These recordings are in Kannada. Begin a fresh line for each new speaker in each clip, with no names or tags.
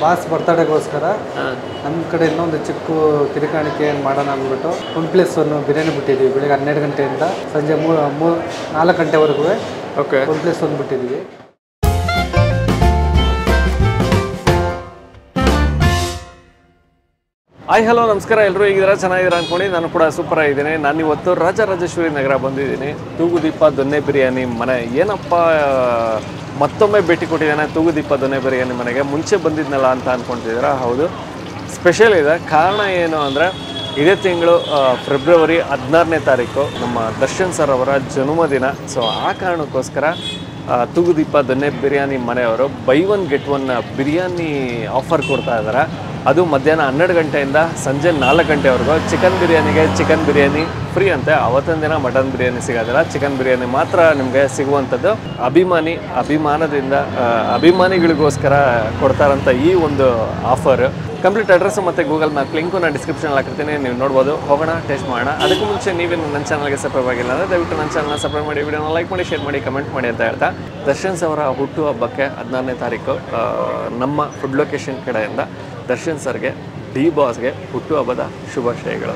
ಬಾಸ್ ಬರ್ತಡೇಗೋಸ್ಕರ ನಮ್ಮ ಕಡೆಯಿಂದ ಒಂದು ಚಿಕ್ಕ ಕಿರಿಕಾಣಿಕೆ ಮಾಡೋಣ ಅಂದ್ಬಿಟ್ಟು ಒನ್ ಪ್ಲಸ್ ಒನ್ ಬಿರಿಯಾನಿ ಬಿಟ್ಟಿದ್ದೀವಿ ಬೆಳಿಗ್ಗೆ ಹನ್ನೆರಡು ಗಂಟೆಯಿಂದ ಸಂಜೆ ಮೂರು ಮೂ ನಾಲ್ಕು ಗಂಟೆವರೆಗೂ
ಓಕೆ
ಒನ್ ಪ್ಲಸ್ ಒನ್ ಬಿಟ್ಟಿದ್ದೀವಿ
ಹಾಯ್ ಹಲೋ ನಮಸ್ಕಾರ ಎಲ್ಲರೂ ಹೇಗಿದ್ದೀರಾ ಚೆನ್ನಾಗಿದ್ದೀರಾ ಅನ್ಕೊಂಡು ನಾನು ಕೂಡ ಸೂಪರ್ ಆಗಿದ್ದೀನಿ ನಾನು ಇವತ್ತು ರಾಜರಾಜೇಶ್ವರಿ ನಗರ ಬಂದಿದ್ದೀನಿ ತೂಗುದೀಪ ದೊನ್ನೆ ಬಿರಿಯಾನಿ ಮನೆ ಏನಪ್ಪ ಆ, ಮತ್ತೊಮ್ಮೆ ಭೇಟಿ ಕೊಟ್ಟಿದ್ದಾನೆ ತೂಗುದೀಪ ದೊನ್ನೆ ಬಿರಿಯಾನಿ ಮನೆಗೆ ಮುಂಚೆ ಬಂದಿದ್ನಲ್ಲ ಅಂತ ಅನ್ಕೊಂತಿದ್ದೀರಾ ಹೌದು ಸ್ಪೆಷಲ್ ಇದೆ ಕಾರಣ ಏನು ಅಂದರೆ ಇದೇ ತಿಂಗಳು ಆ, ಫೆಬ್ರವರಿ ಹದಿನಾರನೇ ತಾರೀಕು ನಮ್ಮ ದರ್ಶನ್ ಸರ್ ಅವರ ಜನ್ಮದಿನ ಸೊ ಆ ಕಾರಣಕ್ಕೋಸ್ಕರ ಆ, ತೂಗುದೀಪ ದೊನ್ನೆ ಬಿರಿಯಾನಿ ಮನೆಯವರು buy one get one biryani offer ಕೊಡ್ತಾ ಇದ್ದಾರೆ ಅದು ಮಧ್ಯಾಹ್ನ ಹನ್ನೆರಡು ಗಂಟೆಯಿಂದ ಸಂಜೆ ನಾಲ್ಕು ಗಂಟೆವರೆಗೂ ಚಿಕನ್ ಬಿರಿಯಾನಿಗೆ ಚಿಕನ್ ಬಿರಿಯಾನಿ ಫ್ರೀ ಅಂತೆ ಅವತ್ತಿನ ದಿನ ಮಟನ್ ಬಿರಿಯಾನಿ ಸಿಗೋದಿಲ್ಲ ಚಿಕನ್ ಬಿರಿಯಾನಿ ಮಾತ್ರ ನಿಮಗೆ ಸಿಗುವಂಥದ್ದು ಅಭಿಮಾನಿ ಅಭಿಮಾನದಿಂದ ಆ, ಅಭಿಮಾನಿಗಳಿಗೋಸ್ಕರ ಕೊಡ್ತಾರಂಥ ಈ ಒಂದು ಆಫರ್ ಕಂಪ್ಲೀಟ್ ಅಡ್ರೆಸ್ ಮತ್ತು ಗೂಗಲ್ ಮ್ಯಾಪ್ ಲಿಂಕು ನಾನು ಡಿಸ್ಕ್ರಿಪ್ಷನಲ್ಲಿ ಹಾಕಿರ್ತೀನಿ ನೀವು ನೋಡ್ಬೋದು ಹೋಗೋಣ ಟೇಸ್ಟ್ ಮಾಡೋಣ ಅದಕ್ಕೂ ಮುಂಚೆ ನೀವೇನು ನನ್ನ ಚಾನಲ್ಗೆ ಸಬ್ಸ್ಕ್ರೈಬ್ ಆಗಿಲ್ಲ ಅಂದರೆ ದಯವಿಟ್ಟು ನನ್ನ ಚಾನಲ್ನ ಸಬ್ಸ್ಕ್ರೈಬ್ ಮಾಡಿ ವಿಡಿಯೋನ ಲೈಕ್ ಮಾಡಿ ಶೇರ್ ಮಾಡಿ ಕಮೆಂಟ್ ಮಾಡಿ ಅಂತ ಹೇಳ್ತಾ ದರ್ಶನ್ ಅವರ ಹುಟ್ಟುಹಬ್ಬಕ್ಕೆ ಹದಿನಾರನೇ ತಾರೀಕು ಆ, ನಮ್ಮ ಫುಡ್ ಲೊಕೇಶನ್ ಕಡೆಯಿಂದ ದರ್ಶನ್ ಸರ್ಗೆ ಡಿ ಬಾಸ್ಗೆ ಹುಟ್ಟುಹಬ್ಬದ ಶುಭಾಶಯಗಳು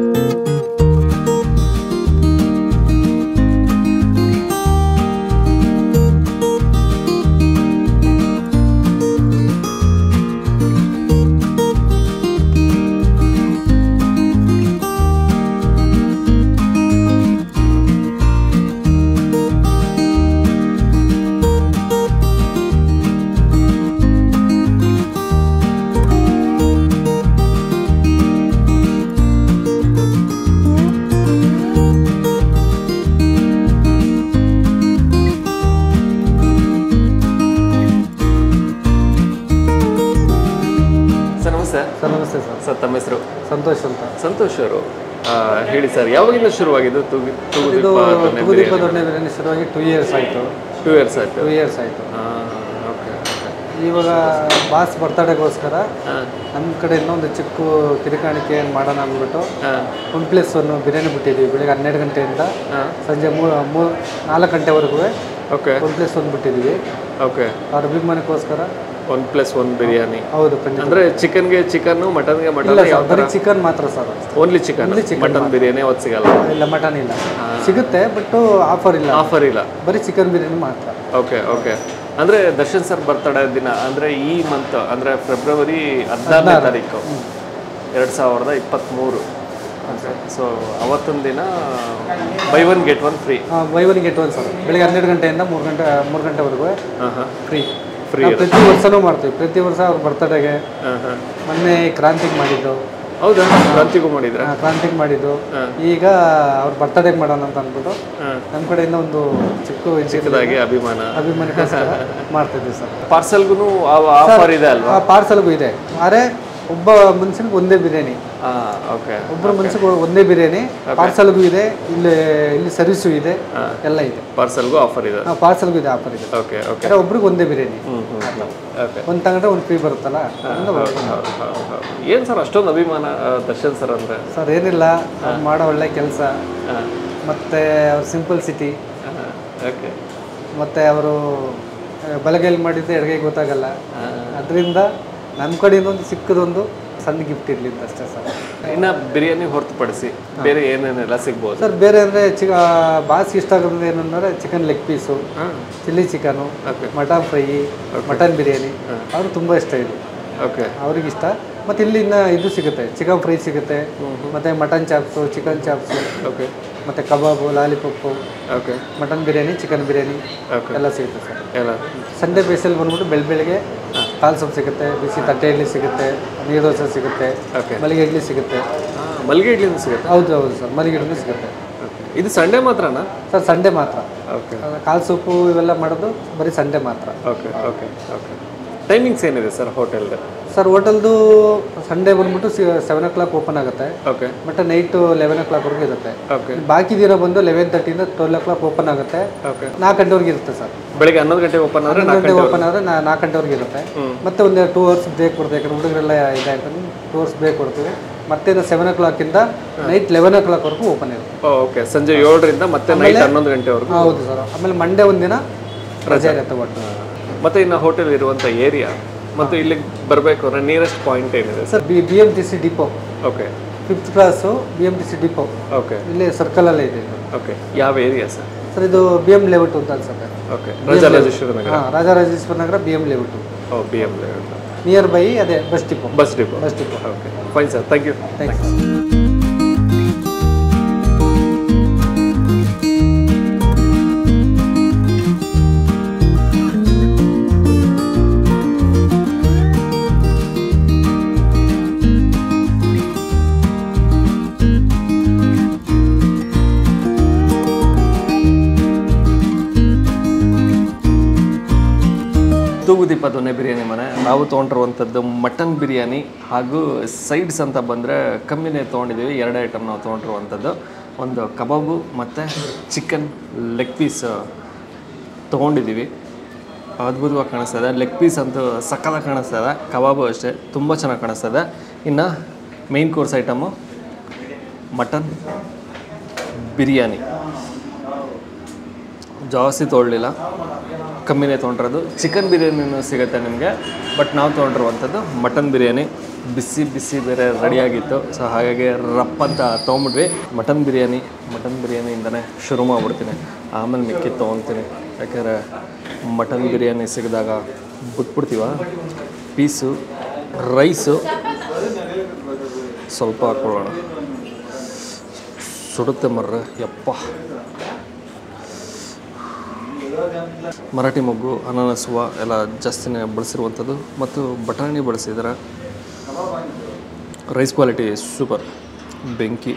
ಸರ್ ನಮಸ್ತೆ
ಸರ್ ನಮಸ್ತೆ ಸರ್
ಸರ್ ತಮ್ಮ ಹೆಸರು
ಸಂತೋಷ್ ಅಂತ
ಸಂತೋಷ್ ಅವರು ಆ, ಹೇಳಿ ಸರ್ ಯಾವಾಗಿಂದ ಶುರುವಾಗಿದ್ದು ತೂಗು
ಇದು
ತೂಗುದೀಪ ದೊನ್ನೆ
ತುಗುದೀಪ ದೊಣ್ಣೆ ಬಿರಿಯಾನಿ ಶುರುವಾಗಿ ಟೂ ಇಯರ್ಸ್ ಆಯಿತು
ಟೂ ಇಯರ್ಸ್ ಆಯ್ತು
ಟೂ ಇಯರ್ಸ್ ಆಯಿತು
ಓಕೆ
ಇವಾಗ ಬಾಸ್ ಬರ್ತಡೇಗೋಸ್ಕರ
ಹಾಂ
ನಮ್ಮ ಕಡೆಯಿಂದ ಒಂದು ಚಿಕ್ಕ ಕಿರಿಕಾಣಿಕೆ ಮಾಡೋಣ ಅಂದ್ಬಿಟ್ಟು
ಹಾಂ
ಒನ್ ಪ್ಲಸ್ ಒನ್ ಬಿರಿಯಾನಿ ಬಿಟ್ಟಿದ್ದೀವಿ ಬೆಳಿಗ್ಗೆ ಹನ್ನೆರಡು ಗಂಟೆಯಿಂದ
ಹಾಂ
ಸಂಜೆ ಮೂರು ಮೂ ನಾಲ್ಕು ಗಂಟೆವರೆಗೂ
ಓಕೆ
ಒನ್ ಪ್ಲಸ್ ಒನ್ ಬಿಟ್ಟಿದ್ದೀವಿ
ಓಕೆ
ಅವ್ರ ಅಭಿಮಾನಕ್ಕೋಸ್ಕರ
ಒನ್ ಪ್ಲಸ್ ಒನ್ ಬಿರಿಯಾನಿ
ಹೌದು ಖಂಡಿತ
ಅಂದ್ರೆ ಚಿಕನ್ಗೆ ಚಿಕನ್ ಮಟನ್ಗೆ ಮಟನ್
ಇಲ್ಲ ಸರ್ ಬರೀ ಚಿಕನ್ ಮಾತ್ರ sir
only chicken mutton biryani ಅವತ್ತು ಸಿಗಲ್ಲ
ಇಲ್ಲ ಮಟನ್ ಇಲ್ಲ ಸಿಗುತ್ತೆ ಬಟ್ ಆಫರ್ ಇಲ್ಲ
ಆಫರ್ ಇಲ್ಲ
ಬರೀ ಚಿಕನ್ ಬಿರಿಯಾನಿ ಮಾತ್ರ
ಓಕೆ ಓಕೆ ಅಂದ್ರೆ ದರ್ಶನ್ ಸರ್ ಬರ್ತಡೇ ದಿನ ಅಂದ್ರೆ ಈ ಮಂತ್ ಅಂದ್ರೆ ಫೆಬ್ರವರಿ ಹದಿನಾರನೇ ತಾರೀಕು ಎರಡು ಸಾವಿರದ ಇಪ್ಪತ್ತ್ಮೂರು ಸೊ ಅವತ್ತೊಂದು ದಿನ buy one get one free
buy one get one sir ಬೆಳಿಗ್ಗೆ ಹನ್ನೆರಡು ಗಂಟೆಯಿಂದ ಮೂರು ಗಂಟೆ ಮೂರು ಗಂಟೆವರೆಗೂ
ಹಾಂ ಹಾಂ
ಫ್ರೀ
Free
ಪ್ರತಿ ವರ್ಷನೂ ಮಾಡ್ತೀವಿ ಪ್ರತಿ ವರ್ಷ ಅವ್ರ ಬರ್ತಡೆಗೆ
ಹಾಂ ಹಾಂ
ಮೊನ್ನೆ ಕ್ರಾಂತಿಗೆ ಮಾಡಿದ್ದು
ಹೌದಾ ಕ್ರಾಂತಿಗೂ ಮಾಡಿದ್ರ
ಆ, ಕ್ರಾಂತಿಗೆ ಮಾಡಿದ್ದು ಈಗ ಅವ್ರ ಬರ್ತಡೆಗೆ ಮಾಡೋಣ ಅಂತ ಅಂದ್ಬಿಟ್ಟು
ಹಾಂ
ನಮ್ಮ ಕಡೆಯಿಂದ ಒಂದು ಚಿಕ್ಕ ಚಿಕ್ಕ
ಚಿಕ್ಕದಾಗಿ ಅಭಿಮಾನ
ಅಭಿಮಾನಿಗೋಸ್ಕರ ಮಾಡ್ತಿದ್ವಿ ಸರ್
ಪಾರ್ಸಲ್ಗೂ ಆಫರ್ ಇದೆ ಅಲ್ವಾ
ಆ ಪಾರ್ಸಲ್ಗೂ ಇದೆ ಆದರೆ ಒಬ್ಬ ಮನುಷ್ಯನಿಗೆ ಒಂದೇ ಬಿರಿಯಾನಿ
ಹಾಂ ಓಕೆ
ಒಬ್ಬರ ಮನುಷ್ಯಗೆ ಒಂದೇ ಬಿರಿಯಾನಿ ಪಾರ್ಸಲ್ಗೂ ಇದೆ ಇಲ್ಲಿ ಇಲ್ಲಿ ಸರ್ವಿಸು ಇದೆ ಎಲ್ಲ ಇದೆ
ಪಾರ್ಸಲ್ಗೂ ಆಫರ್ ಇದೆ
ಪಾರ್ಸಲ್ಗೂ ಇದೆ ಆಫರ್ ಇದೆ
ಓಕೆ ಓಕೆ
ಆದರೆ ಒಬ್ರಿಗೆ ಒಂದೇ ಬಿರಿಯಾನಿ
ಹ್ಞೂ ಹ್ಞೂ ಓಕೆ
ಒಂದು ತಗೊಂಡ್ರೆ ಒಂದು ಫ್ರೀ ಬರುತ್ತಲ್ಲ ಅದರಿಂದ
ಏನು ಸರ್ ಅಷ್ಟೊಂದು ಅಭಿಮಾನ ಆ, ದರ್ಶನ್ ಸರ್ ಅಂದರೆ
ಸರ್ ಏನಿಲ್ಲ ಅವ್ರು ಮಾಡೋ ಒಳ್ಳೆ ಕೆಲಸ
ಹಾಂ
ಮತ್ತು ಅವ್ರ ಸಿಂಪಲ್ ಸಿಟಿ
ಓಕೆ
ಮತ್ತು ಅವರು ಬಲಗೈಲಿ ಮಾಡಿದ್ದು ಎಡಗೈ ಗೊತ್ತಾಗಲ್ಲ ಅದರಿಂದ ನಮ್ಮ ಕಡೆಯಿಂದ ಒಂದು ಸಿಕ್ಕದೊಂದು ಸಣ್ಣ ಗಿಫ್ಟ್ ಇರಲಿ ಅಂತ ಅಷ್ಟೇ ಸರ್
ಇನ್ನು ಬಿರಿಯಾನಿ ಹೊರತುಪಡಿಸಿ ಬೇರೆ ಏನೇನೆಲ್ಲ ಸಿಗ್ಬೋದು
ಸರ್ ಬೇರೆ ಅಂದರೆ ಚಿಕ ಬಾಸ್ ಇಷ್ಟ ಆಗೋದು ಏನಂದರೆ ಚಿಕನ್ ಲೆಗ್ ಪೀಸು
ಹಾಂ
chilli chicken
okay
mutton fry mutton biryani ಅವ್ರಿಗೆ ತುಂಬ ಇಷ್ಟ ಇದು
ಓಕೆ
ಅವ್ರಿಗೆ ಇಷ್ಟ ಮತ್ತು ಇಲ್ಲಿ ಇನ್ನು ಇದು ಸಿಗುತ್ತೆ ಚಿಕನ್ ಫ್ರೈ ಸಿಗುತ್ತೆ ಮತ್ತು mutton chops chicken chops
okay
ಮತ್ತು ಕಬಾಬು lollipop
okay
mutton biryani chicken biryani
okay
ಎಲ್ಲ ಸಿಗುತ್ತೆ ಸರ್
ಎಲ್ಲ
ಸಂಡೇ ಬೇಸಲ್ಲಿ ಬಂದ್ಬಿಟ್ಟು ಬೆಳ ಬೆಳಗ್ಗೆ ಕಾಲು ಸೊಪ್ಪು ಸಿಗುತ್ತೆ ಬಿಸಿ ತಟ್ಟೆ ಇಡ್ಲಿ ಸಿಗುತ್ತೆ ನೀರು ದೋಸೆ ಸಿಗುತ್ತೆ
ಓಕೆ
ಮಲ್ಲಿಗೆ ಇಡ್ಲಿ ಸಿಗುತ್ತೆ
ಹಾಂ ಮಲ್ಲಿಗೆ ಇಡ್ಲಿನೂ ಸಿಗುತ್ತೆ
ಹೌದು ಹೌದು ಸರ್ ಮಲ್ಲಿಗೆ ಇಡ್ಲಿ ಸಿಗುತ್ತೆ
ಓಕೆ ಇದು ಸಂಡೇ ಮಾತ್ರನಾ
ಸರ್ ಸಂಡೇ ಮಾತ್ರ
ಓಕೆ
ಕಾಲು ಸೊಪ್ಪು ಇವೆಲ್ಲ ಮಾಡೋದು ಬರೀ ಸಂಡೇ ಮಾತ್ರ
ಓಕೆ ಓಕೆ ಓಕೆ ಟೈಮಿಂಗ್ಸ್ ಏನಿದೆ ಸರ್ ಹೋಟೆಲ್ದು
ಸರ್ ಹೋಟೆಲ್ದು ಸಂಡೇ ಬಂದ್ಬಿಟ್ಟು ಸೆವೆನ್ ಓ ಕ್ಲಾಕ್ ಓಪನ್ ಆಗುತ್ತೆ
ಓಕೆ
ಮತ್ತು ನೈಟು ಲೆವೆನ್ ಓ ಕ್ಲಾಕ್ವರೆಗೂ ಇರುತ್ತೆ
ಓಕೆ
ಬಾಕಿ ದಿನ ಬಂದು ಲೆವೆನ್ ತರ್ಟಿಯಿಂದ ಟ್ವೆಲ್ ಓ ಕ್ಲಾಕ್ ಓಪನ್ ಆಗುತ್ತೆ
ಓಕೆ
ನಾಲ್ಕು ಗಂಟೆವರೆಗೆ ಇರುತ್ತೆ ಸರ್
ಬೆಳಿಗ್ಗೆ ಹನ್ನೊಂದು ಗಂಟೆ ಓಪನ್ ಆದರೆ
ಹನ್ನೊಂದು ಗಂಟೆ ಓಪನ್ ಆದರೆ ನಾಲ್ಕು ಗಂಟೆವರೆಗೆ ಇರುತ್ತೆ
ಹ್ಮ್.
ಮತ್ತೆ ಒಂದು ಟೂ ಅವರ್ಸ್ ಬ್ರೇಕ್ ಕೊಡ್ತೀವಿ ಯಾಕಂದ್ರೆ ಹುಡುಗರೆಲ್ಲ ಇದಾಯ್ತು ಟೂ ಅವರ್ಸ್ ಬ್ರೇಕ್ ಕೊಡ್ತೀವಿ ಮತ್ತೆ ಸೆವೆನ್ ಓ ಕ್ಲಾಕಿಂದ ನೈಟ್ ಲೆವೆನ್ ಓ ಕ್ಲಾಕ್ವರೆಗೂ ಓಪನ್ ಇರುತ್ತೆ
ಓಕೆ ಸಂಜೆ ಏಳರಿಂದ ಮತ್ತೆ ನೈಟ್ ಹನ್ನೊಂದು ಗಂಟೆವರೆಗೂ
ಹೌದು ಸರ್ ಆಮೇಲೆ ಮಂಡೇ ಒಂದಿನ ರಜೆ ಇರುತ್ತೆ ಒಟ್ಟು
ಮತ್ತೆ ಇನ್ನು ಹೋಟೆಲ್ ಇರುವಂಥ ಏರಿಯಾ ಮತ್ತು ಇಲ್ಲಿಗೆ ಬರಬೇಕು ಅಂದರೆ ನಿಯರೆಸ್ಟ್ ಪಾಯಿಂಟ್ ಏನಿದೆ
sir B B M T C depot
okay
fifth class B M T C depot
okay
ಇಲ್ಲಿ ಸರ್ಕಲಲ್ಲೇ ಇದೆ ಇದು
ಓಕೆ ಯಾವ ಏರಿಯಾ ಸರ್
ಸರ್ ಇದು ಬಿ ಎಮ್ ಲೇಔಟ್ ಅಂತ ಅನ್ಸುತ್ತೆ
ಓಕೆ ರಾಜರಾಜೇಶ್ವರಿ ನಗರ
ಹಾಂ Rajarajeshwara Nagar B M layout
ಓ ಬಿ ಎಮ್
ನಿಯರ್ ಬೈ ಅದೇ bus depot
bus depot
bus depot
okay fine sir thank you
thanks
Thoogudeepa Donne biryani ಮನೆ ನಾವು ತೊಗೊಂಡಿರುವಂಥದ್ದು ಮಟನ್ ಬಿರಿಯಾನಿ ಹಾಗೂ ಸೈಡ್ಸ್ ಅಂತ ಬಂದರೆ ಕಮ್ಮಿನೇ ತೊಗೊಂಡಿದ್ದೀವಿ ಎರಡು ಐಟಮ್ ನಾವು ತೊಗೊಂಡಿರುವಂಥದ್ದು ಒಂದು ಕಬಾಬು ಮತ್ತು ಚಿಕನ್ ಲೆಗ್ ಪೀಸ್ ತೊಗೊಂಡಿದ್ದೀವಿ ಅದ್ಭುತವಾಗಿ ಕಾಣಿಸ್ತದೆ ಲೆಗ್ ಪೀಸ್ ಅಂತೂ ಸಕ್ಕತ್ತಾಗಿ ಕಾಣಿಸ್ತದೆ ಕಬಾಬು ಅಷ್ಟೇ ತುಂಬ ಚೆನ್ನಾಗಿ ಕಾಣಿಸ್ತದೆ ಇನ್ನು main course item mutton biryani ಜಾಸ್ತಿ ತೊಗೊಳ್ಳಿಲ್ಲ ಕಮ್ಮಿನೇ ತೊಗೊಂಡಿರೋದು ಚಿಕನ್ ಬಿರಿಯಾನಿನೂ ಸಿಗುತ್ತೆ ನಿಮಗೆ ಬಟ್ ನಾವು ತೊಗೊಂಡಿರುವಂಥದ್ದು ಮಟನ್ ಬಿರಿಯಾನಿ ಬಿಸಿ ಬಿಸಿ ಬೇರೆ ರೆಡಿಯಾಗಿತ್ತು ಸೊ ಹಾಗಾಗಿ ರಪ್ ಅಂತ ತೊಗೊಂಬಿಟ್ವಿ ಮಟನ್ ಬಿರಿಯಾನಿ ಮಟನ್ ಬಿರಿಯಾನಿಯಿಂದನೇ ಶುರು ಮಾಡಿಬಿಡ್ತೀನಿ ಆಮೇಲೆ ಮಿಕ್ಕಿ ತೊಗೊತೀನಿ ಯಾಕೆಂದರೆ ಮಟನ್ ಬಿರಿಯಾನಿ ಸಿಗಿದಾಗ ಬಿಟ್ಬಿಡ್ತೀವ ಪೀಸು ರೈಸು ಸ್ವಲ್ಪ ಹಾಕ್ಕೊಳ್ಳೋಣ ಸುಡುತ್ತೆ ಮರ್ರೆ ಯಪ್ಪ ಮರಾಠಿ ಮೊಗ್ಗು ಅನಾನಸ್ ಹೂವು ಎಲ್ಲ ಜಾಸ್ತಿನೇ ಬಳಸಿರುವಂಥದ್ದು ಮತ್ತು ಬಟಾಣಿ ಬಳಸಿದ್ದಾರೆ ರೈಸ್ ಕ್ವಾಲಿಟಿ ಸೂಪರ್ ಬೆಂಕಿ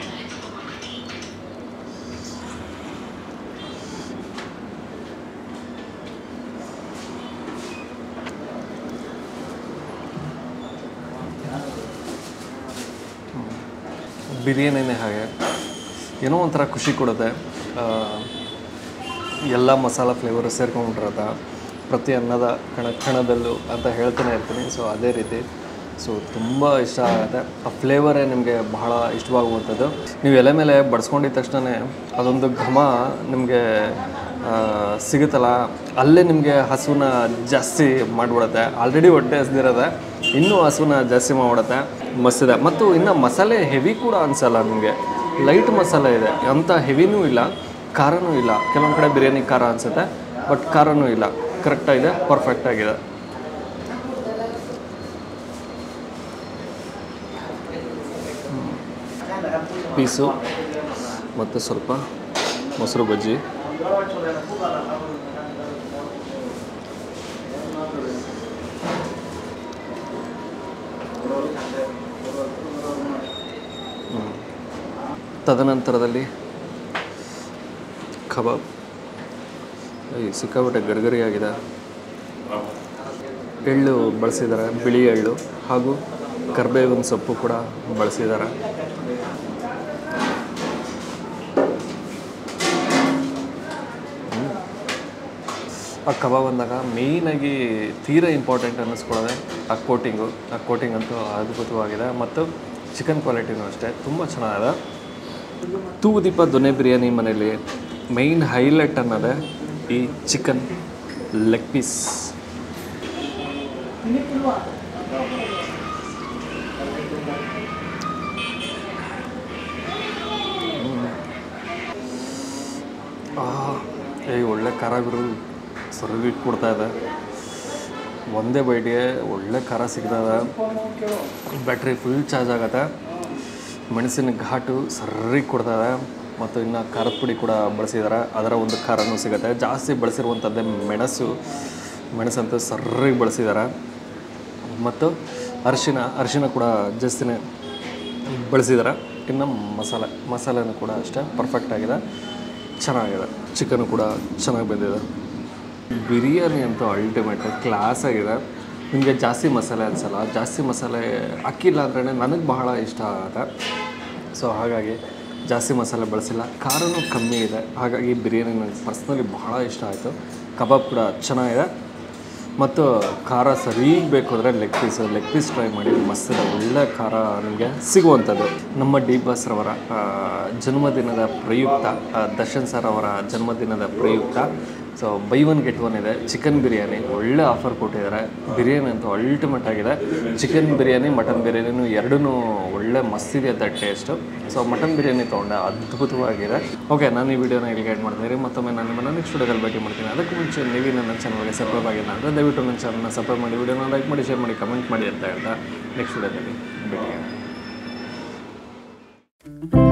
ಬಿರಿಯಾನಿನೇ ಹಾಗೆ ಏನೋ ಒಂಥರ ಖುಷಿ ಕೊಡುತ್ತೆ ಆ, ಎಲ್ಲ ಮಸಾಲ ಫ್ಲೇವರು ಸೇರ್ಕೊಂಡ್ಬಿಟ್ಟಿರತ್ತೆ ಪ್ರತಿ ಅನ್ನದ ಕಣ ಕಣದಲ್ಲೂ ಅಂತ ಹೇಳ್ತಾನೆ ಇರ್ತೀನಿ ಸೊ ಅದೇ ರೀತಿ ಸೊ ತುಂಬ ಇಷ್ಟ ಆಗುತ್ತೆ ಆ ಫ್ಲೇವರೇ ನಿಮಗೆ ಬಹಳ ಇಷ್ಟವಾಗುವಂಥದ್ದು ನೀವು ಎಲೆ ಮೇಲೆ ಬಡಿಸ್ಕೊಂಡಿದ ತಕ್ಷಣ ಅದೊಂದು ಘಮ ನಿಮಗೆ ಸಿಗುತ್ತಲ್ಲ ಅಲ್ಲೇ ನಿಮಗೆ ಹಸುನ ಜಾಸ್ತಿ ಮಾಡಿಬಿಡುತ್ತೆ ಆಲ್ರೆಡಿ ಹೊಟ್ಟೆ ಹಸ್ದಿರೋದೆ ಇನ್ನೂ ಹಸುನ ಜಾಸ್ತಿ ಮಾಡಿಬಿಡುತ್ತೆ ಮಸ್ತಿದೆ ಮತ್ತು ಇನ್ನು ಮಸಾಲೆ ಹೆವಿ ಕೂಡ ಅನಿಸಲ್ಲ ನಿಮಗೆ ಲೈಟ್ ಮಸಾಲೆ ಇದೆ ಅಂಥ ಹೆವಿನೂ ಇಲ್ಲ ಖಾರನೂ ಇಲ್ಲ ಕೆಲವೊಂದು ಕಡೆ ಬಿರಿಯಾನಿ ಖಾರ ಅನಿಸುತ್ತೆ ಬಟ್ ಖಾರನೂ ಇಲ್ಲ ಕರೆಕ್ಟಾಗಿದೆ ಪರ್ಫೆಕ್ಟಾಗಿದೆ ಪೀಸು ಮತ್ತು ಸ್ವಲ್ಪ ಮೊಸರು ಬಜ್ಜಿ ಹ್ಮ್. ತದನಂತರದಲ್ಲಿ ಕಬಾಬ್ ಈ ಸಿಕ್ಕಾಪಟ್ಟೆ ಗರಿಗರಿಯಾಗಿದೆ ಎಳ್ಳು ಬಳಸಿದ್ದಾರೆ ಬಿಳಿ ಎಳ್ಳು ಹಾಗೂ ಕರ್ಬೇವಿನ ಸೊಪ್ಪು ಕೂಡ ಬಳಸಿದ್ದಾರೆ ಹ್ಮ್. ಆ ಕಬಾಬ್ ಅಂದಾಗ ಮೇಯ್ನಾಗಿ ತೀರಾ ಇಂಪಾರ್ಟೆಂಟ್ ಅನ್ನಿಸ್ಕೊಳ್ಳೋದೆ ಆ ಕೋಟಿಂಗು ಆ ಕೋಟಿಂಗ್ ಅಂತೂ ಅದ್ಭುತವಾಗಿದೆ ಮತ್ತು ಚಿಕನ್ ಕ್ವಾಲಿಟಿನೂ ಅಷ್ಟೇ ತುಂಬ ಚೆನ್ನಾಗಿದೆ ತೂಗುದೀಪ ದೊನೆ ಬಿರಿಯಾನಿ ಮನೆಯಲ್ಲಿ ಮೈನ್ ಹೈಲೈಟ್ ಅನ್ನೋದೇ ಈ ಚಿಕನ್ ಲೆಗ್ ಪೀಸ್ ಏ ಒಳ್ಳೆ ಖಾರ ಗುರು ಸರ್ವಿ ಕೊಡ್ತಾ ಇದೆ ಒಂದೇ ಬೈಟಿಗೆ ಒಳ್ಳೆ ಖಾರ ಸಿಗ್ತದೆ ಬ್ಯಾಟ್ರಿ ಫುಲ್ ಚಾರ್ಜ್ ಆಗುತ್ತೆ ಮೆಣಸಿನ ಘಾಟು ಸರ್ರಿ ಕೊಡ್ತದೆ ಮತ್ತು ಇನ್ನು ಖಾರದ ಪುಡಿ ಕೂಡ ಬಳಸಿದ್ದಾರೆ ಅದರ ಒಂದು ಖಾರನೂ ಸಿಗುತ್ತೆ ಜಾಸ್ತಿ ಬಳಸಿರುವಂಥದ್ದೇ ಮೆಣಸು ಮೆಣಸಂತೂ ಸರ್ರಿಗೆ ಬಳಸಿದ್ದಾರೆ ಮತ್ತು ಅರಿಶಿನ ಅರಿಶಿನ ಕೂಡ ಜಾಸ್ತಿನೇ ಬಳಸಿದ್ದಾರೆ ಇನ್ನು ಮಸಾಲೆ ಮಸಾಲೆನೂ ಕೂಡ ಅಷ್ಟೇ ಪರ್ಫೆಕ್ಟ್ ಆಗಿದೆ ಚೆನ್ನಾಗಿದೆ ಚಿಕನು ಕೂಡ ಚೆನ್ನಾಗಿ ಬಂದಿದೆ ಬಿರಿಯಾನಿ ಅಂತೂ ಅಲ್ಟಿಮೇಟ್ ಕ್ಲಾಸ್ ಆಗಿದೆ ನಿಮಗೆ ಜಾಸ್ತಿ ಮಸಾಲೆ ಅನಿಸಲ್ಲ ಜಾಸ್ತಿ ಮಸಾಲೆ ಹಾಕಿಲ್ಲ ಅಂದ್ರೆ ನನಗೆ ಬಹಳ ಇಷ್ಟ ಆಗುತ್ತೆ ಸೊ ಹಾಗಾಗಿ ಜಾಸ್ತಿ ಮಸಾಲೆ ಬಳಸಿಲ್ಲ ಖಾರನೂ ಕಮ್ಮಿ ಇದೆ ಹಾಗಾಗಿ ಬಿರಿಯಾನಿ ನನಗೆ ಪರ್ಸ್ನಲಿ ಬಹಳ ಇಷ್ಟ ಆಯಿತು ಕಬಾಬ್ ಕೂಡ ಚೆನ್ನಾಗಿದೆ ಮತ್ತು ಖಾರ ಸರಿ ಬೇಕು ಅಂದರೆ leg piece leg piece try ಮಾಡಿ ಮಸ್ತ್ ಒಳ್ಳೆ ಖಾರ ನಿಮಗೆ ಸಿಗುವಂಥದ್ದು ನಮ್ಮ ಡಿ ಬಾಸ್ ರವರ ಆ, ಜನ್ಮದಿನದ ಪ್ರಯುಕ್ತ ಆ, ದರ್ಶನ್ ಸರ್ ಅವರ ಜನ್ಮದಿನದ ಪ್ರಯುಕ್ತ so buy one get one ಇದೆ ಚಿಕನ್ ಬಿರಿಯಾನಿ ಒಳ್ಳೆ ಆಫರ್ ಕೊಟ್ಟಿದ್ದಾರೆ ಬಿರಿಯಾನಿ ಅಂತೂ ಅಲ್ಟಿಮೇಟ್ ಆಗಿದೆ ಚಿಕನ್ ಬಿರಿಯಾನಿ ಮಟನ್ ಬಿರಿಯಾನಿನೂ ಎರಡೂ ಒಳ್ಳೆ ಮಸ್ತ್ ಇದೆ ಅಂತ ಟೇಸ್ಟು ಸೊ ಮಟನ್ ಬಿರಿಯಾನಿ ತೊಗೊಂಡೆ ಅದ್ಭುತವಾಗಿದೆ ಓಕೆ ನಾನು ಈ ವಿಡಿಯೋನ ಇಲ್ಲಿ ಗೈಡ್ ಮಾಡ್ತೀನಿ ಮತ್ತೊಮ್ಮೆ ನಾನು ನಿಮ್ಮನ್ನು ನೆಕ್ಸ್ಟ್ ವಿಡಿಯೋದಲ್ಲಿ ಭೇಟಿ ಮಾಡ್ತೀನಿ ಅದಕ್ಕೆ ಮುಂಚೆ ನೀವು ನನ್ನ ಚಾನಲ್ಗೆ ಸಬ್ಸ್ಕ್ರೈಬ್ ಆಗಿಲ್ಲ ಅಂದರೆ ದಯವಿಟ್ಟು ನನ್ನ ಚಾನಲ್ನ ಸಬ್ಸ್ಕ್ರೈಬ್ ಮಾಡಿ ವಿಡಿಯೋನ ಲೈಕ್ ಮಾಡಿ ಶೇರ್ ಮಾಡಿ ಕಮೆಂಟ್ ಮಾಡಿ ಅಂತ ಹೇಳ್ತಾ ನೆಕ್ಸ್ಟ್ ವಿಡಿಯೋದಲ್ಲಿ ಭೇಟಿ